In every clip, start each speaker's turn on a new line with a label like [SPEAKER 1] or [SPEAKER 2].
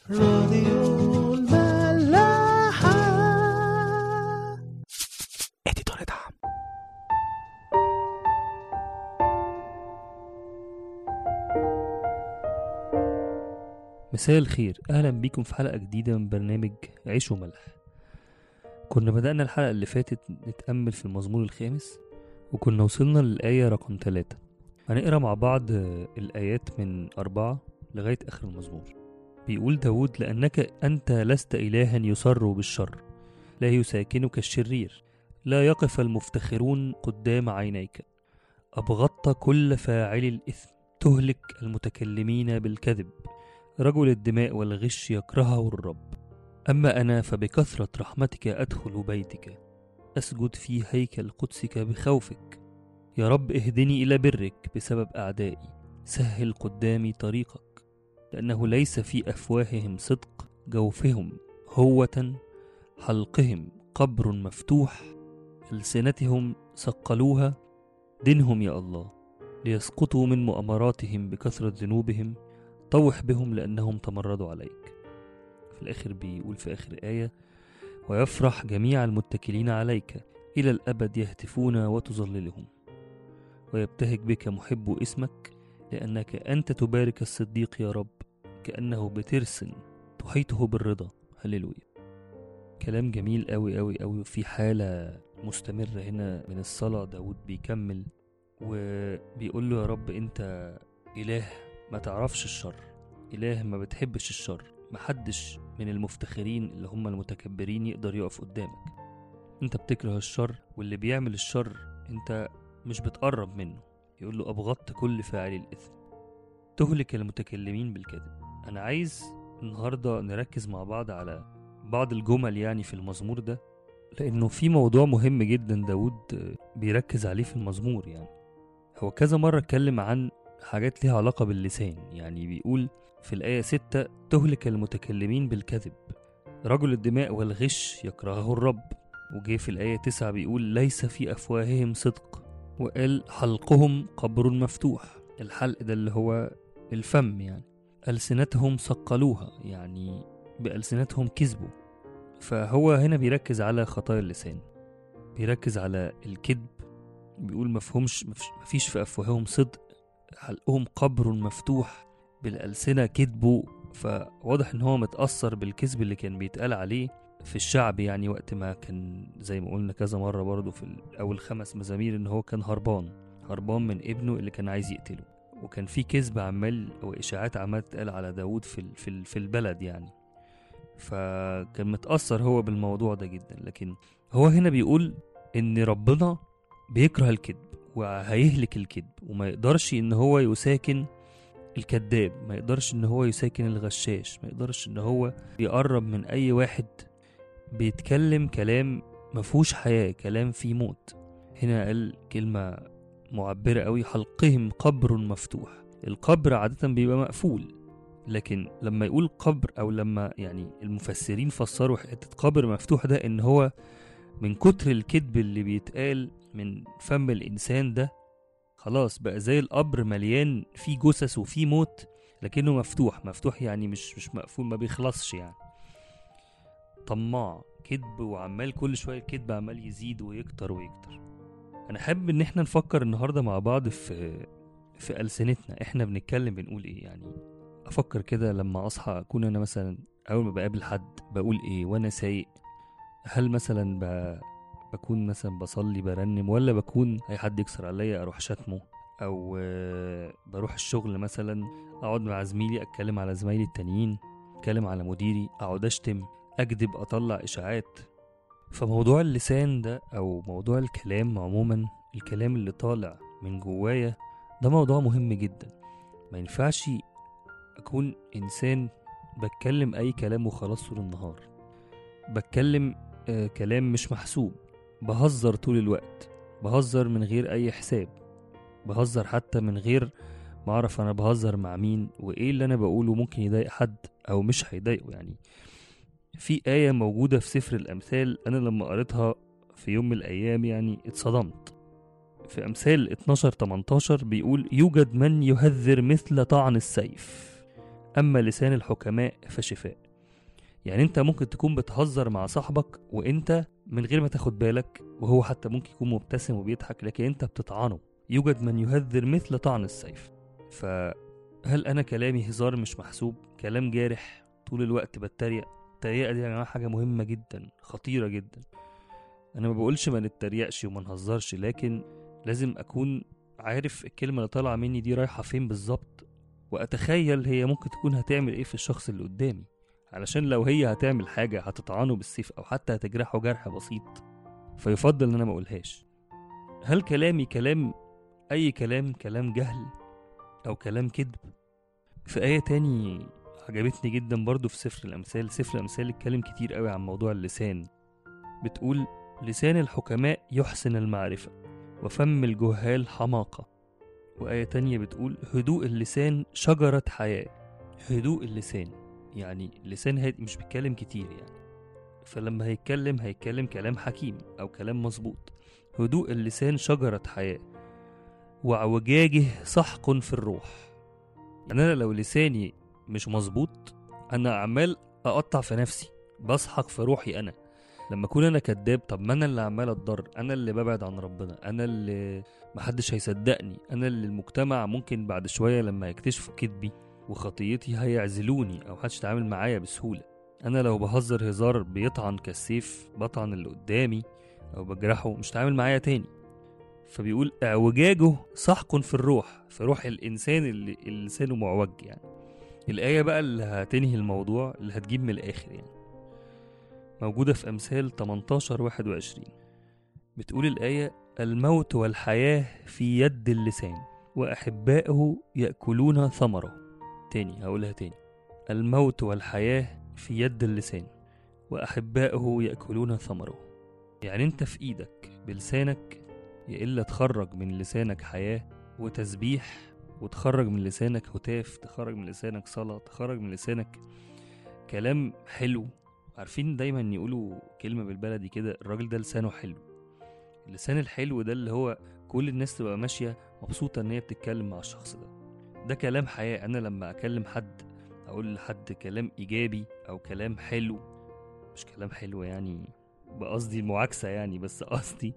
[SPEAKER 1] راديو الملاحة
[SPEAKER 2] اديتور دعم مساء الخير اهلا بيكم في حلقه جديده من برنامج عيش وملح كنا بدأنا الحلقة اللي فاتت نتأمل في المزمور الخامس وكنا وصلنا للآية رقم ثلاثة هنقرا مع بعض آه، الآيات من أربعة لغاية آخر المزمور بيقول داود لأنك أنت لست إلها يسر بالشر لا يساكنك الشرير لا يقف المفتخرون قدام عينيك أبغضت كل فاعل الإثم تهلك المتكلمين بالكذب رجل الدماء والغش يكرهه الرب أما أنا فبكثرة رحمتك أدخل بيتك أسجد في هيكل قدسك بخوفك يا رب اهدني إلى برك بسبب أعدائي سهل قدامي طريقك لأنه ليس في أفواههم صدق جوفهم هوة حلقهم قبر مفتوح ألسنتهم صقلوها دينهم يا الله ليسقطوا من مؤامراتهم بكثرة ذنوبهم طوح بهم لأنهم تمردوا عليك في الآخر بيقول في آخر آية ويفرح جميع المتكلين عليك إلى الأبد يهتفون وتظللهم ويبتهج بك محب اسمك لأنك أنت تبارك الصديق يا رب كأنه بترس تحيطه بالرضا هللويا كلام جميل أوي أوي أوي وفي حالة مستمرة هنا من الصلاة داود بيكمل وبيقول له يا رب أنت إله ما تعرفش الشر إله ما بتحبش الشر محدش من المفتخرين اللي هم المتكبرين يقدر يقف قدامك انت بتكره الشر واللي بيعمل الشر انت مش بتقرب منه يقول له أبغضت كل فاعل الإثم تهلك المتكلمين بالكذب أنا عايز النهاردة نركز مع بعض على بعض الجمل يعني في المزمور ده لأنه في موضوع مهم جدا داود بيركز عليه في المزمور يعني هو كذا مرة اتكلم عن حاجات ليها علاقة باللسان يعني بيقول في الآية ستة تهلك المتكلمين بالكذب رجل الدماء والغش يكرهه الرب وجه في الآية تسعة بيقول ليس في أفواههم صدق وقال حلقهم قبر مفتوح الحلق ده اللي هو الفم يعني ألسنتهم صقلوها يعني بألسنتهم كذبوا فهو هنا بيركز على خطايا اللسان بيركز على الكذب بيقول مفهومش مفيش في أفواههم صدق حلقهم قبر مفتوح بالألسنة كذبوا فواضح إن هو متأثر بالكذب اللي كان بيتقال عليه في الشعب يعني وقت ما كان زي ما قلنا كذا مرة برضه في أول خمس مزامير إن هو كان هربان هربان من ابنه اللي كان عايز يقتله وكان في كذب عمال وإشاعات عمال تتقال على داود في ال- في ال- في البلد يعني فكان متأثر هو بالموضوع ده جدا لكن هو هنا بيقول إن ربنا بيكره الكذب وهيهلك الكذب وما يقدرش إن هو يساكن الكذاب ما يقدرش إن هو يساكن الغشاش ما يقدرش إن هو يقرب من أي واحد بيتكلم كلام مفهوش حياة كلام فيه موت هنا قال كلمة معبرة قوي حلقهم قبر مفتوح القبر عادة بيبقى مقفول لكن لما يقول قبر أو لما يعني المفسرين فسروا حتة قبر مفتوح ده إن هو من كتر الكذب اللي بيتقال من فم الإنسان ده خلاص بقى زي القبر مليان فيه جثث وفيه موت لكنه مفتوح مفتوح يعني مش مش مقفول ما بيخلصش يعني طماع كذب وعمال كل شويه الكذب عمال يزيد ويكتر ويكتر انا حابب ان احنا نفكر النهارده مع بعض في في ألسنتنا احنا بنتكلم بنقول ايه يعني افكر كده لما اصحى اكون انا مثلا اول ما بقابل حد بقول ايه وانا سايق هل مثلا ب... بكون مثلا بصلي برنم ولا بكون اي حد يكسر عليا اروح شتمه او آه، بروح الشغل مثلا اقعد مع زميلي اتكلم على زمايلي التانيين اتكلم على مديري اقعد اشتم اكذب اطلع اشاعات فموضوع اللسان ده او موضوع الكلام عموما الكلام اللي طالع من جوايا ده موضوع مهم جدا ما ينفعش اكون انسان بتكلم اي كلام وخلاص طول النهار بتكلم آه كلام مش محسوب بهزر طول الوقت بهزر من غير اي حساب بهزر حتى من غير ما اعرف انا بهزر مع مين وايه اللي انا بقوله ممكن يضايق حد او مش هيضايقه يعني في آية موجودة في سفر الأمثال أنا لما قريتها في يوم من الأيام يعني اتصدمت في أمثال 12 18 بيقول يوجد من يهذر مثل طعن السيف أما لسان الحكماء فشفاء يعني انت ممكن تكون بتهزر مع صاحبك وانت من غير ما تاخد بالك وهو حتى ممكن يكون مبتسم وبيضحك لكن انت بتطعنه يوجد من يهذر مثل طعن السيف فهل انا كلامي هزار مش محسوب كلام جارح طول الوقت بتريق التريقه دي يا جماعه حاجه مهمه جدا خطيره جدا انا ما بقولش ما نتريقش وما نهزرش لكن لازم اكون عارف الكلمه اللي طالعه مني دي رايحه فين بالظبط واتخيل هي ممكن تكون هتعمل ايه في الشخص اللي قدامي علشان لو هي هتعمل حاجه هتطعنه بالسيف او حتى هتجرحه جرح بسيط فيفضل ان انا ما اقولهاش هل كلامي كلام اي كلام كلام جهل او كلام كذب في آية تاني عجبتني جدا برضو في سفر الأمثال سفر الأمثال اتكلم كتير قوي عن موضوع اللسان بتقول لسان الحكماء يحسن المعرفة وفم الجهال حماقة وآية تانية بتقول هدوء اللسان شجرة حياة هدوء اللسان يعني اللسان هادي مش بيتكلم كتير يعني فلما هيتكلم هيتكلم كلام حكيم أو كلام مظبوط هدوء اللسان شجرة حياة وعوجاجه سحق في الروح يعني أنا لو لساني مش مظبوط أنا عمال أقطع في نفسي بسحق في روحي أنا لما أكون أنا كداب طب ما أنا اللي عمال أتضر أنا اللي ببعد عن ربنا أنا اللي محدش هيصدقني أنا اللي المجتمع ممكن بعد شوية لما يكتشفوا كذبي وخطيتي هيعزلوني أو محدش يتعامل معايا بسهولة أنا لو بهزر هزار بيطعن كالسيف بطعن اللي قدامي أو بجرحه مش هيتعامل معايا تاني فبيقول اعوجاجه سحق في الروح في روح الإنسان اللي اللي لسانه معوج يعني الآية بقى اللي هتنهي الموضوع اللي هتجيب من الآخر يعني موجودة في أمثال 18 21 بتقول الآية الموت والحياة في يد اللسان وأحبائه يأكلون ثمره تاني هقولها تاني الموت والحياة في يد اللسان وأحبائه يأكلون ثمره يعني أنت في إيدك بلسانك يا إلا تخرج من لسانك حياة وتسبيح وتخرج من لسانك هتاف تخرج من لسانك صلاة تخرج من لسانك كلام حلو عارفين دايما يقولوا كلمة بالبلدي كده الراجل ده لسانه حلو اللسان الحلو ده اللي هو كل الناس تبقى ماشية مبسوطة ان هي بتتكلم مع الشخص ده ده كلام حياة انا لما اكلم حد اقول لحد كلام ايجابي او كلام حلو مش كلام حلو يعني بقصدي المعاكسة يعني بس قصدي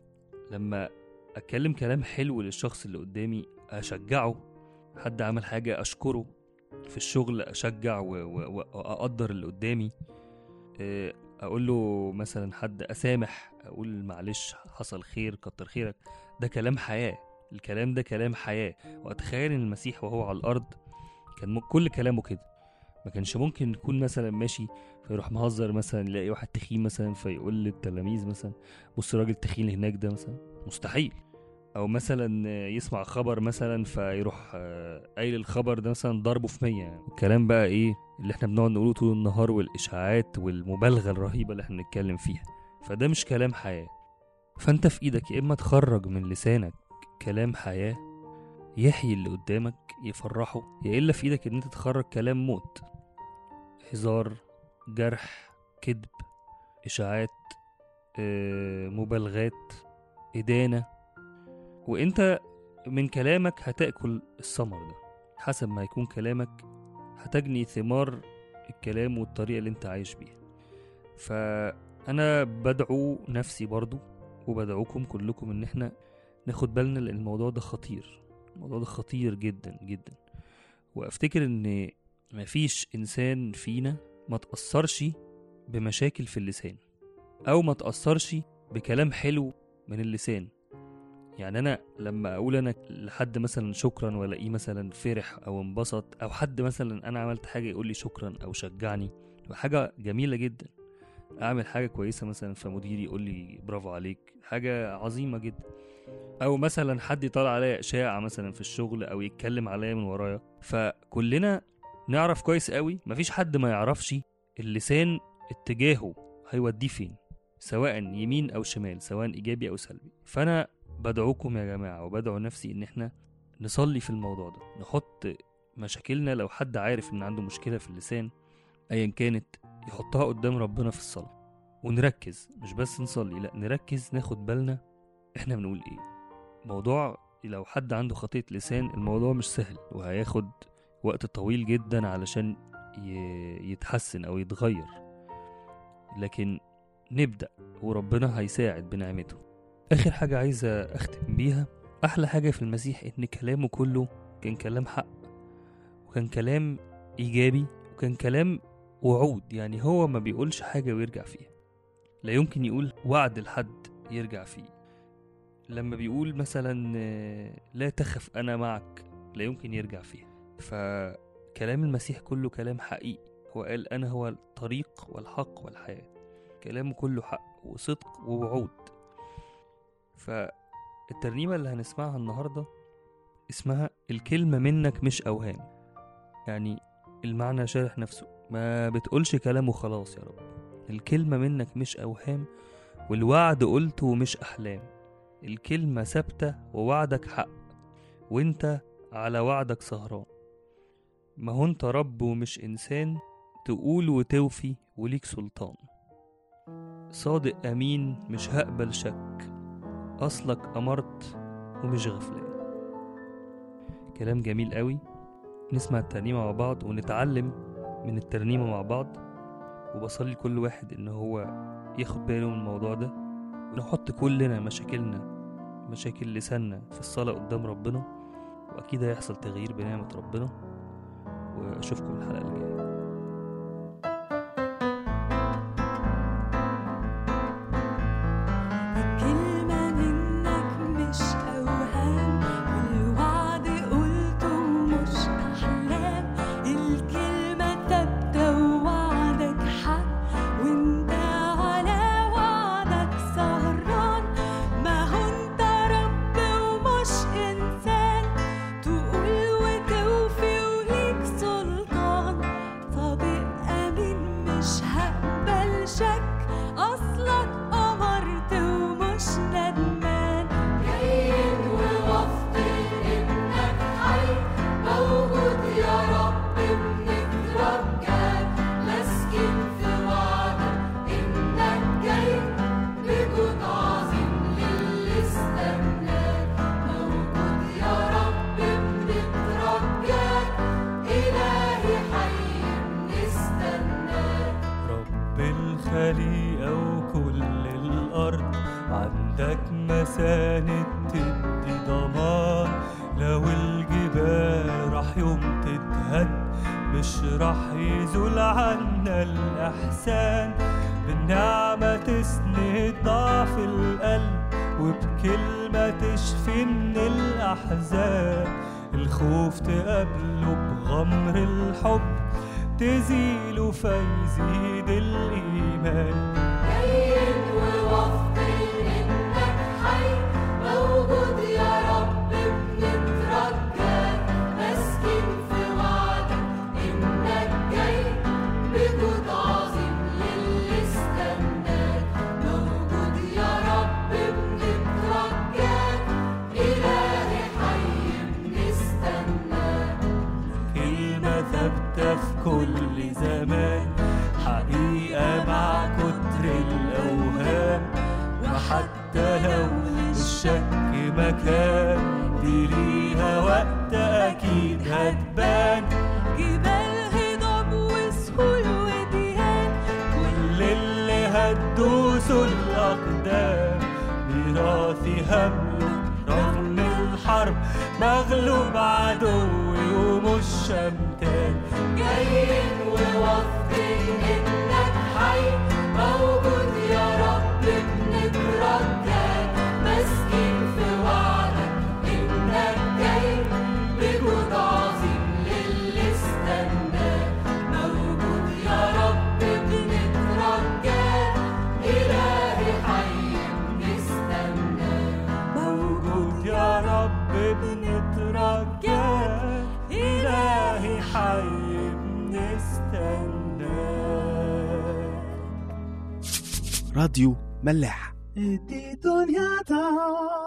[SPEAKER 2] لما اتكلم كلام حلو للشخص اللي قدامي اشجعه حد عمل حاجة اشكره في الشغل اشجع و- و- واقدر اللي قدامي آه، اقول له مثلا حد اسامح اقول معلش حصل خير كتر خيرك ده كلام حياة الكلام ده كلام حياة واتخيل ان المسيح وهو على الارض كان م- كل كلامه كده ما كانش ممكن يكون مثلا ماشي فيروح مهزر مثلا يلاقي واحد تخين مثلا فيقول للتلاميذ مثلا بص الراجل التخين اللي هناك ده مثلا مستحيل او مثلا يسمع خبر مثلا فيروح آه، قايل الخبر ده مثلا ضربه في مية يعني. الكلام بقى ايه اللي احنا بنقعد نقوله طول النهار والاشاعات والمبالغه الرهيبه اللي احنا بنتكلم فيها فده مش كلام حياه فانت في ايدك يا اما تخرج من لسانك كلام حياه يحيي اللي قدامك يفرحه يا الا في ايدك ان انت تخرج كلام موت هزار جرح كذب اشاعات آه، مبالغات ادانه وانت من كلامك هتاكل الثمر ده حسب ما يكون كلامك هتجني ثمار الكلام والطريقه اللي انت عايش بيها فانا بدعو نفسي برضو وبدعوكم كلكم ان احنا ناخد بالنا لان الموضوع ده خطير الموضوع ده خطير جدا جدا وافتكر ان مفيش انسان فينا ما تأثرش بمشاكل في اللسان او ما تأثرش بكلام حلو من اللسان يعني انا لما اقول انا لحد مثلا شكرا والاقيه مثلا فرح او انبسط او حد مثلا انا عملت حاجه يقول لي شكرا او شجعني تبقى حاجه جميله جدا اعمل حاجه كويسه مثلا فمديري يقول لي برافو عليك حاجه عظيمه جدا او مثلا حد يطلع عليا اشاعه مثلا في الشغل او يتكلم عليا من ورايا فكلنا نعرف كويس قوي مفيش حد ما يعرفش اللسان اتجاهه هيوديه فين سواء يمين او شمال سواء ايجابي او سلبي فانا بدعوكم يا جماعه وبدعو نفسي ان احنا نصلي في الموضوع ده نحط مشاكلنا لو حد عارف ان عنده مشكله في اللسان ايا كانت يحطها قدام ربنا في الصلاه ونركز مش بس نصلي لا نركز ناخد بالنا احنا بنقول ايه موضوع لو حد عنده خطية لسان الموضوع مش سهل وهياخد وقت طويل جدا علشان ي- يتحسن او يتغير لكن نبدأ وربنا هيساعد بنعمته اخر حاجة عايزة اختم بيها احلى حاجة في المسيح ان كلامه كله كان كلام حق وكان كلام ايجابي وكان كلام وعود يعني هو ما بيقولش حاجة ويرجع فيها لا يمكن يقول وعد لحد يرجع فيه لما بيقول مثلا آه، لا تخف انا معك لا يمكن يرجع فيها فكلام المسيح كله كلام حقيقي هو قال انا هو الطريق والحق والحياة كلامه كله حق وصدق ووعود فالترنيمة اللي هنسمعها النهاردة اسمها الكلمة منك مش أوهام يعني المعنى شارح نفسه ما بتقولش كلام وخلاص يا رب الكلمة منك مش أوهام والوعد قلته مش أحلام الكلمة ثابتة ووعدك حق وانت على وعدك سهران ما هو انت رب ومش إنسان تقول وتوفي وليك سلطان صادق أمين مش هقبل شك أصلك أمرت ومش غفلان كلام جميل قوي نسمع الترنيمة مع بعض ونتعلم من الترنيمة مع بعض وبصلي لكل واحد إن هو ياخد باله من الموضوع ده ونحط كلنا مشاكلنا مشاكل لساننا في الصلاة قدام ربنا وأكيد هيحصل تغيير بنعمة ربنا وأشوفكم الحلقة الجاية
[SPEAKER 3] الكلمة منك مش أوهام والوعد قلته مش أحلام الكلمة ثابتة ووعدك حق وانت على وعدك سهران ما هو انت رب ومش إنسان تقول وتوفي وليك سلطان صادق أمين مش هقبل شك أصلك أمرت ومش ندمان جايين وواثقين إنك حي موجود يا رب بنترجاك ماسكين في وعدك إنك جاي بجود عظيم للي استناك موجود يا رب بنترجاك إلهي حي بنستناك
[SPEAKER 4] رب الخليقة وكل الأرض عندك مساند تدي ضمان لو الجبال راح يوم تتهد مش راح يزول عنا الإحسان بالنعمة تسند ضعف القلب وبكلمة تشفي من الأحزان الخوف تقابله بغمر الحب تزيله فيزيد الإيمان
[SPEAKER 3] جايين وواثقين إنك حي موجود يا رب بنترجاك ماسكين في وعدك إنك جاي بجود عظيم للي استناك موجود يا رب بنترجاك إلهي حي بنستناك
[SPEAKER 4] كلمة ثابتة في كل زمان حقيقة مع كتر الأوهام وحتى لو الشك مكان دي ليها وقت أكيد هتبان
[SPEAKER 3] جبال هضاب وسهول وديان
[SPEAKER 4] كل اللي هتدوسوا الأقدام ميراثي همله رغم الحرب مغلوب عدوي ومش شمتان
[SPEAKER 3] جايين وواثقين إنك حي موجود يا رب بنترجاك ماسكين في وعدك إنك جاي بجود عظيم للي استناك موجود يا رب بنترجاك إلهي حي بنستناك
[SPEAKER 4] موجود يا رب بنترجاك إلهي حي بنستناك
[SPEAKER 1] راديو ملاح
[SPEAKER 5] دي دنيا تا